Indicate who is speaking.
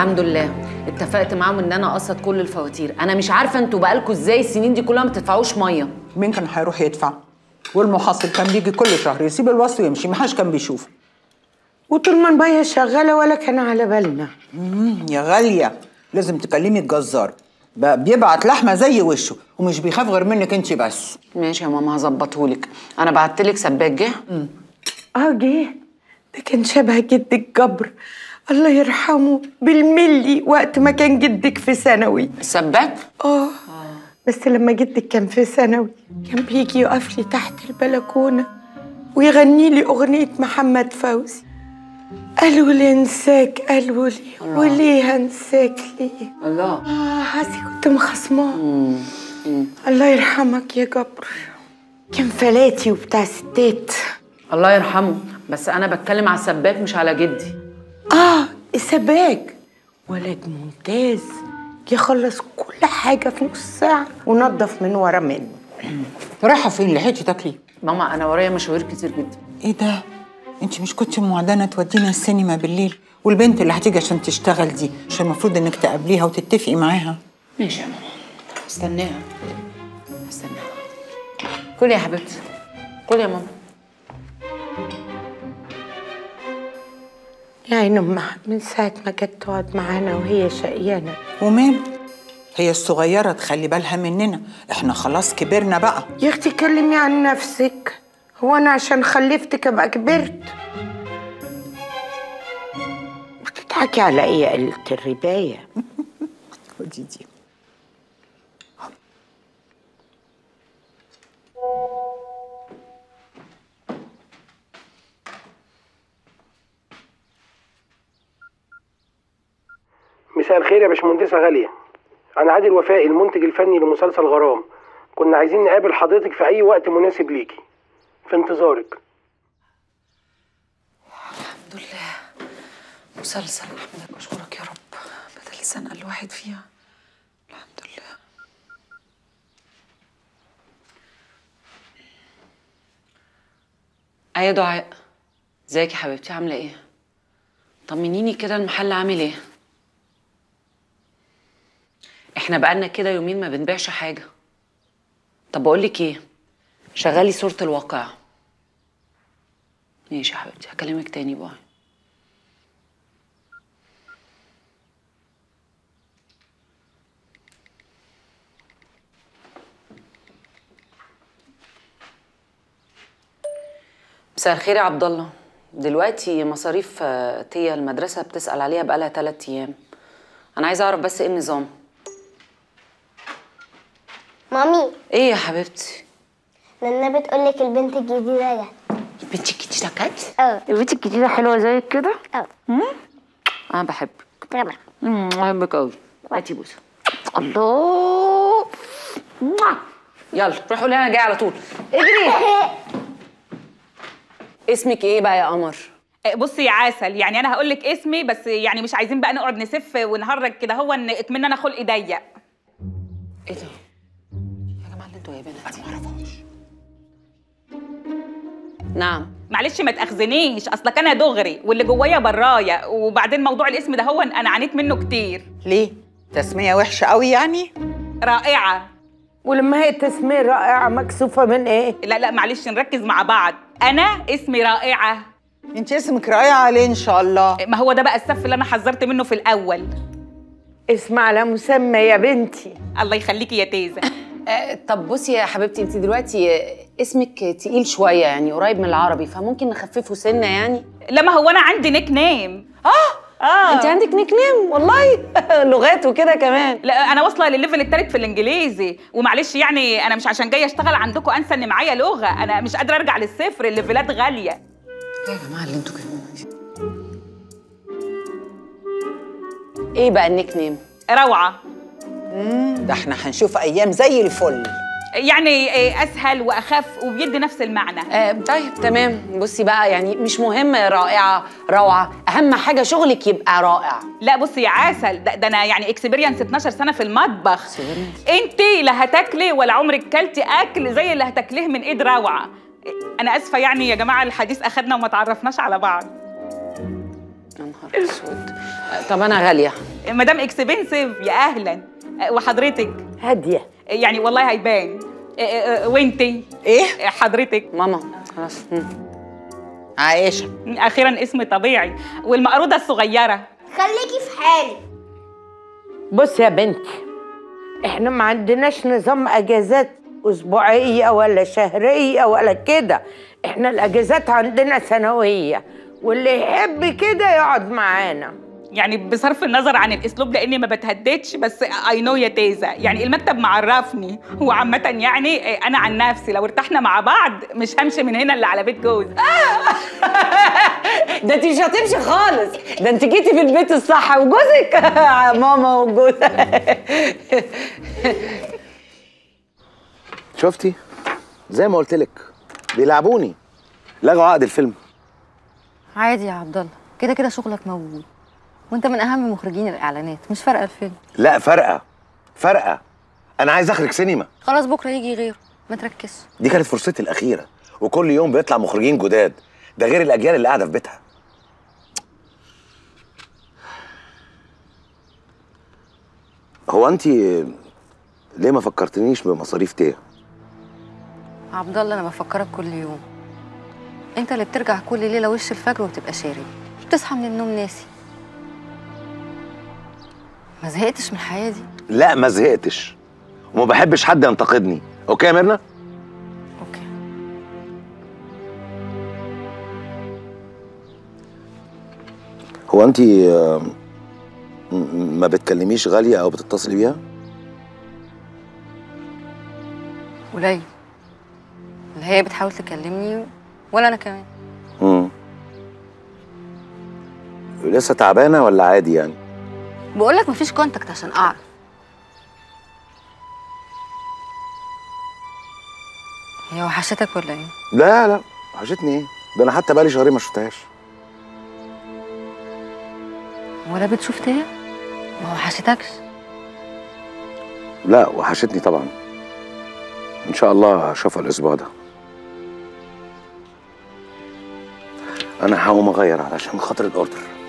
Speaker 1: الحمد لله اتفقت معاهم ان انا اقسط كل الفواتير انا مش عارفه انتوا بقالكوا ازاي السنين دي كلها ما تدفعوش ميه
Speaker 2: مين كان هيروح يدفع والمحصل كان بيجي كل شهر يسيب الوصل ويمشي ما حدش كان بيشوفه
Speaker 3: وطول ما المية شغالة ولا كان على بالنا
Speaker 2: مم، يا غاليه لازم تكلمي الجزار بقى بيبعت لحمه زي وشه ومش بيخاف غير منك انت بس
Speaker 1: ماشي يا ماما هظبطهولك انا بعتلك سباك جه
Speaker 3: اه جه ده كان شبه جدك جبر الله يرحمه بالملي وقت ما كان جدك في ثانوي
Speaker 1: السباك
Speaker 3: اه بس لما جدك كان في ثانوي كان بيجي يقف لي تحت البلكونة ويغني لي أغنية محمد فوزي قالوا لي انساك قالوا لي وليه هنساك ليه
Speaker 1: الله
Speaker 3: اه حاسي كنت مخصماه الله يرحمك يا جبر كان فلاتي وبتاع ستات
Speaker 1: الله يرحمه بس انا بتكلم على السباك مش على جدي
Speaker 3: اه السباك ولد ممتاز يخلص كل حاجة في نص ساعة ونضف من ورا منه
Speaker 2: رايحه فين لحقتي تاكلي
Speaker 1: ماما انا ورايا مشاوير كتير جدا
Speaker 2: ايه ده انت مش كنت موعدانه تودينا السينما بالليل والبنت اللي هتيجي عشان تشتغل دي مش المفروض انك تقابليها وتتفقي معاها
Speaker 1: ماشي يا ماما استناها استناها كلي يا حبيبتي كلي يا ماما
Speaker 3: يا عين أمها من ساعة ما جت تقعد معانا وهي شقيانة
Speaker 2: ومال هي الصغيره تخلي بالها مننا احنا خلاص كبرنا بقى
Speaker 3: يا اختي كلمي عن نفسك هو أنا عشان خلفتك أبقى كبرت بتضحكي على إيه يا قلة الرباية
Speaker 2: خدي دي
Speaker 4: مساء الخير يا باشمهندسة غالية أنا عادل وفائي المنتج الفني لمسلسل غرام كنا عايزين نقابل حضرتك في أي وقت مناسب ليكي في انتظارك
Speaker 1: الحمد لله مسلسل احمدك اشكرك يا رب بدل الزنقه الواحد فيها الحمد لله ايه دعاء ازيك يا حبيبتي عامله ايه طمنيني كده المحل عامل ايه احنا بقالنا كده يومين ما بنبيعش حاجه طب بقول لك ايه شغلي صوره الواقع ماشي يا حبيبتي هكلمك تاني باي مساء الخير يا عبد الله دلوقتي مصاريف آه، تيا المدرسة بتسأل عليها بقالها تلات أيام أنا عايزة أعرف بس إيه النظام
Speaker 5: مامي
Speaker 1: إيه يا حبيبتي
Speaker 5: نانا بتقول لك البنت الجديدة جت
Speaker 1: البنت الجديدة جت
Speaker 5: اه
Speaker 1: البنت الجديدة حلوة زيك كده
Speaker 5: اه
Speaker 1: أنا بحبك
Speaker 5: طبعا
Speaker 1: أمم، بحبك أوي هاتي بوسة الله موah. يلا روح قولي أنا جاية على طول اجري اسمك إيه بقى يا قمر؟
Speaker 6: بصي يا عسل يعني انا هقول لك اسمي بس يعني مش عايزين بقى نقعد نسف ونهرج كده هو ان اكمن انا خلقي ضيق
Speaker 1: إيه ده؟ يا جماعة اللي أنتوا جايبينها دي معرفهاش نعم
Speaker 6: معلش ما تاخذنيش اصلك انا دغري واللي جوايا برايا وبعدين موضوع الاسم ده هو انا عانيت منه كتير
Speaker 2: ليه تسميه وحشه قوي يعني
Speaker 6: رائعه
Speaker 3: ولما هي تسمية رائعة مكسوفة من إيه؟
Speaker 6: لا لا معلش نركز مع بعض انا اسمي رائعه
Speaker 2: انت اسمك رائعه عليه ان شاء الله
Speaker 6: ما هو ده بقى السف اللي انا حذرت منه في الاول
Speaker 3: اسم على مسمى يا بنتي
Speaker 6: الله يخليكي يا تيزه
Speaker 1: آه، طب بصي يا حبيبتي انت دلوقتي آه، اسمك تقيل شويه يعني قريب من العربي فممكن نخففه سنه يعني
Speaker 6: لا ما هو انا عندي نيك نيم اه اه
Speaker 1: انت عندك نيك نيم والله لغات وكده كمان
Speaker 6: لا انا واصله للليفل التالت في الانجليزي ومعلش يعني انا مش عشان جايه اشتغل عندكم انسى ان معايا لغه انا مش قادره ارجع للصفر الليفلات غاليه
Speaker 1: يا جماعه اللي انتوا جايبينها دي ايه بقى النيك نيم
Speaker 6: روعه
Speaker 2: ده احنا هنشوف ايام زي الفل
Speaker 6: يعني إيه، اسهل واخف وبيدي نفس المعنى
Speaker 1: آه طيب تمام بصي بقى يعني مش مهم رائعه روعه اهم حاجه شغلك يبقى رائع
Speaker 6: لا بصي يا عسل ده, ده انا يعني اكسبيرينس 12 سنه في المطبخ انت لا هتاكلي ولا عمرك كلتي اكل زي اللي هتاكليه من ايد روعه انا اسفه يعني يا جماعه الحديث اخدنا وما تعرفناش على بعض
Speaker 1: يا نهار اسود طب انا غاليه
Speaker 6: مدام اكسبنسيف يا اهلا وحضرتك
Speaker 3: هاديه
Speaker 6: يعني والله هيبان وانتي
Speaker 2: ايه
Speaker 6: حضرتك
Speaker 1: ماما خلاص مم.
Speaker 2: عايشه
Speaker 6: اخيرا اسم طبيعي والمقروضه الصغيره
Speaker 5: خليكي في حالي
Speaker 3: بص يا بنتي احنا ما عندناش نظام اجازات اسبوعيه ولا شهريه ولا كده احنا الاجازات عندنا سنويه واللي يحب كده يقعد معانا
Speaker 6: يعني بصرف النظر عن الاسلوب لاني ما بتهددش بس اي نو يا تيزا يعني المكتب معرفني وعامه يعني انا عن نفسي لو ارتحنا مع بعض مش همشي من هنا الا على بيت جوز
Speaker 1: ده انت مش هتمشي خالص ده انت جيتي في البيت الصح وجوزك ماما وجوزك
Speaker 7: شفتي زي ما قلت لك بيلعبوني لغوا عقد الفيلم
Speaker 8: عادي يا عبد الله كده كده شغلك موجود وانت من اهم مخرجين الاعلانات مش فارقه الفيلم
Speaker 7: لا فرقه فرقه انا عايز اخرج سينما
Speaker 8: خلاص بكره يجي غيره ما تركزش
Speaker 7: دي كانت فرصتي الاخيره وكل يوم بيطلع مخرجين جداد ده غير الاجيال اللي قاعده في بيتها هو انت ليه ما فكرتنيش بمصاريف تيه
Speaker 8: عبد الله انا بفكرك كل يوم انت اللي بترجع كل ليله وش الفجر وبتبقى شارب بتصحى من النوم ناسي ما زهقتش من الحياه دي
Speaker 7: لا ما زهقتش وما بحبش حد ينتقدني اوكي يا ميرنا
Speaker 8: اوكي
Speaker 7: هو انت ما بتكلميش غاليه او بتتصلي بيها
Speaker 8: قليل اللي هي بتحاول تكلمني ولا انا كمان
Speaker 7: امم لسه تعبانه ولا عادي يعني
Speaker 8: بقول لك مفيش كونتاكت عشان اعرف هي وحشتك ولا ايه
Speaker 7: لا لا وحشتني ايه ده انا حتى بقالي شهرين ما شفتهاش
Speaker 8: ولا بتشوف تاني ما وحشتكش
Speaker 7: لا وحشتني طبعا ان شاء الله اشوفها الاسبوع ده انا هقوم اغير علشان خاطر الاوردر